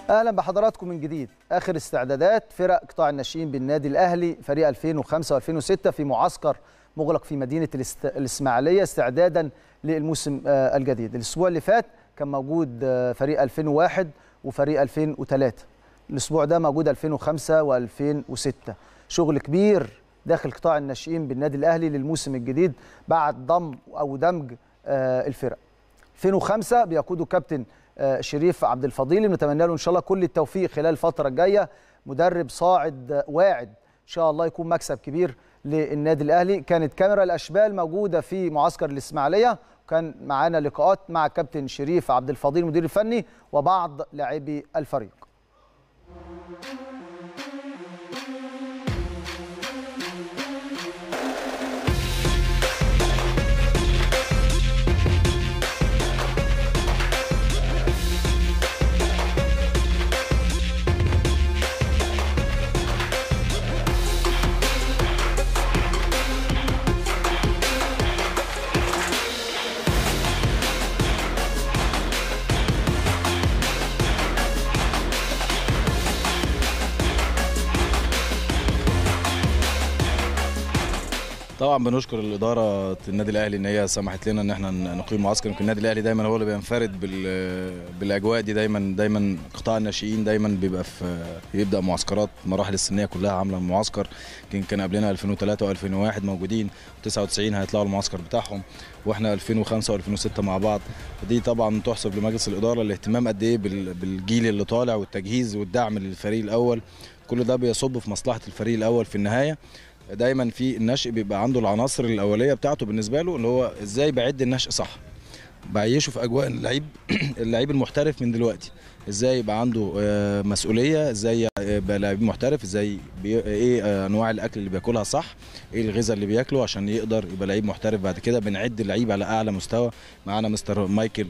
اهلا بحضراتكم من جديد اخر استعدادات فرق قطاع الناشئين بالنادي الاهلي فريق 2005 و2006 في معسكر مغلق في مدينه الاست... الاسماعيليه استعدادا للموسم آه، الجديد الاسبوع اللي فات كان موجود آه، فريق 2001 وفريق 2003 الاسبوع ده موجود 2005 و2006 شغل كبير داخل قطاع الناشئين بالنادي الاهلي للموسم الجديد بعد ضم او دمج آه، الفرق 2005 بيقوده كابتن آه، شريف عبد الفضيل بنتمنى له ان شاء الله كل التوفيق خلال الفتره الجايه مدرب صاعد آه، واعد ان شاء الله يكون مكسب كبير للنادي الاهلي كانت كاميرا الاشبال موجوده في معسكر الاسماعيليه وكان معانا لقاءات مع كابتن شريف عبد الفضيل المدير الفني وبعض لاعبي الفريق طبعا بنشكر الاداره النادي الاهلي ان هي سمحت لنا ان احنا نقيم معسكر يمكن النادي الاهلي دايما هو اللي بينفرد بال- بالاجواء دي دايما دايما قطاع الناشئين دايما بيبقى في يبدا معسكرات مراحل السنيه كلها عامله معسكر يمكن كان قبلنا 2003 و2001 موجودين 99 هيطلعوا المعسكر بتاعهم واحنا 2005 و2006 مع بعض دي طبعا تحسب لمجلس الاداره الاهتمام قد ايه بال- بالجيل اللي طالع والتجهيز والدعم للفريق الاول كل ده بيصب في مصلحه الفريق الاول في النهايه دايما في النشء بيبقى عنده العناصر الاوليه بتاعته بالنسبه له اللي هو ازاي بعد النشء صح بعيشه في اجواء اللعيب اللعيب المحترف من دلوقتي ازاي يبقى عنده آه، مسؤوليه ازاي يبقى لعيب محترف ازاي بي... ايه آه، انواع الاكل اللي بياكلها صح ايه الغذاء اللي بياكله عشان يقدر يبقى لعيب محترف بعد كده بنعد اللعيب على اعلى مستوى معانا مستر مايكل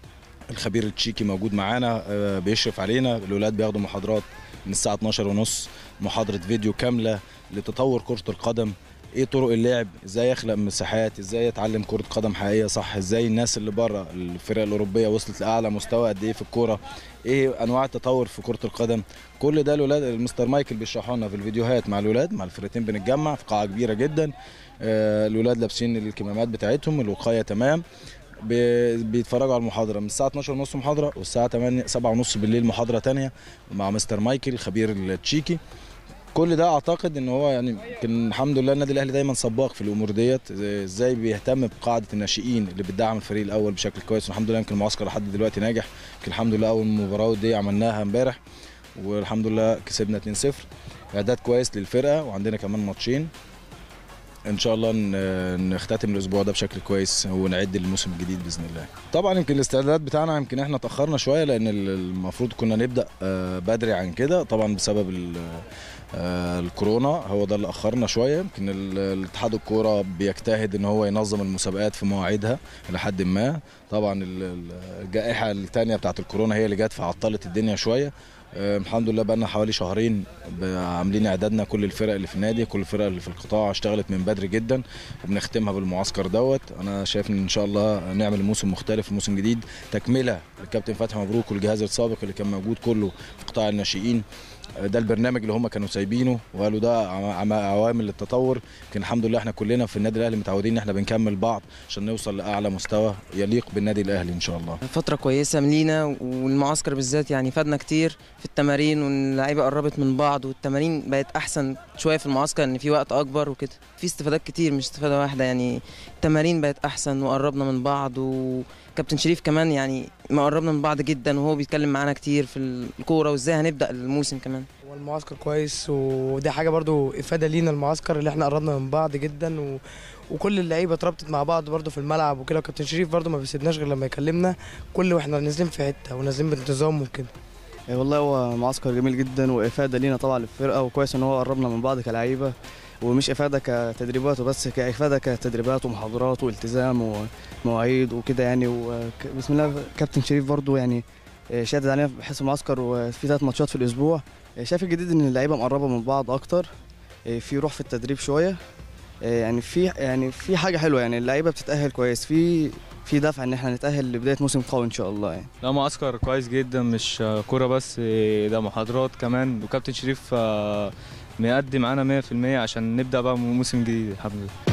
الخبير التشيكي موجود معانا آه، بيشرف علينا الاولاد بياخدوا محاضرات من الساعه 12 ونص محاضره فيديو كامله لتطور كره القدم ايه طرق اللعب ازاي يخلق مساحات ازاي يتعلم كره قدم حقيقيه صح ازاي الناس اللي بره الفرق الاوروبيه وصلت لاعلى مستوى قد ايه في الكوره ايه انواع التطور في كره القدم كل ده الاولاد المستر مايكل بيشرحوا لنا في الفيديوهات مع الاولاد مع الفرقتين بنتجمع في قاعه كبيره جدا آه، الاولاد لابسين الكمامات بتاعتهم الوقايه تمام بي- بيتفرجوا على المحاضره من الساعه 12 ونص محاضره والساعه 8 7 ونص بالليل محاضره تانية مع مستر مايكل خبير التشيكي كل ده اعتقد ان هو يعني يمكن الحمد لله النادي الاهلي دايما سباق في الامور ديت ازاي بيهتم بقاعده الناشئين اللي بتدعم الفريق الاول بشكل كويس والحمد لله يمكن المعسكر لحد دلوقتي ناجح يمكن الحمد لله اول مباراه دي عملناها امبارح والحمد لله كسبنا 2-0 اعداد كويس للفرقه وعندنا كمان ماتشين ان شاء الله ن- نختتم الاسبوع ده بشكل كويس ونعد للموسم الجديد باذن الله طبعا يمكن الاستعدادات بتاعنا يمكن احنا اتاخرنا شويه لان ال- المفروض كنا نبدا آه، بدري عن كده طبعا بسبب ال- آه، الكورونا هو ده اللي اخرنا شويه يمكن ال- الاتحاد الكوره بيجتهد ان هو ينظم المسابقات في مواعيدها الى حد ما طبعا ال- ال- الجائحه الثانيه بتاعت الكورونا هي اللي جت فعطلت الدنيا شويه آه، الحمد لله بقى لنا حوالي شهرين ب- عاملين اعدادنا كل الفرق اللي في النادي كل الفرق اللي في القطاع اشتغلت من بدري جدا وبنختمها بالمعسكر دوت انا شايف ان ان شاء الله نعمل موسم مختلف موسم جديد تكمله للكابتن فتحي مبروك والجهاز السابق اللي كان موجود كله في قطاع الناشئين آه، ده البرنامج اللي هم كانوا سايبينه وقالوا ده عم- عم- عوامل للتطور لكن الحمد لله احنا كلنا في النادي الاهلي متعودين ان احنا بنكمل بعض عشان نوصل لاعلى مستوى يليق بالنادي الاهلي ان شاء الله فترة كويسة لينا والمعسكر بالذات يعني فادنا كتير في التمارين واللعيبة قربت من بعض والتمارين بقت أحسن شوية في المعسكر إن في وقت أكبر وكده في استفادات كتير مش استفادة واحدة يعني التمارين بقت أحسن وقربنا من بعض وكابتن شريف كمان يعني ما قربنا من بعض جدا وهو بيتكلم معانا كتير في الكورة وإزاي هنبدأ الموسم كمان هو المعسكر كويس ودي حاجه برضو افاده لينا المعسكر اللي احنا قربنا من بعض جدا و... وكل اللعيبه اتربطت مع بعض برضو في الملعب وكده وكابتن شريف برضو ما بيسيبناش غير لما يكلمنا كل واحنا نازلين في حته ونازلين بانتظام وكده إيه والله هو معسكر جميل جدا وافاده لينا طبعا للفرقه وكويس ان هو قربنا من بعض كلعيبه ومش افاده كتدريبات وبس كافاده كتدريبات ومحاضرات والتزام ومواعيد وكده يعني وبسم الله كابتن شريف برضو يعني إيه، شادد علينا بحيث المعسكر وفي ثلاث ماتشات في الاسبوع إيه، شايف الجديد ان اللعيبه مقربه من بعض اكتر إيه، في روح في التدريب شويه إيه، يعني في يعني في حاجه حلوه يعني اللعيبه بتتاهل كويس في في دفع ان احنا نتاهل لبدايه موسم قوي ان شاء الله يعني لا معسكر كويس جدا مش كوره بس ده محاضرات كمان وكابتن شريف آه، مقدم معانا 100% عشان نبدا بقى موسم جديد الحمد لله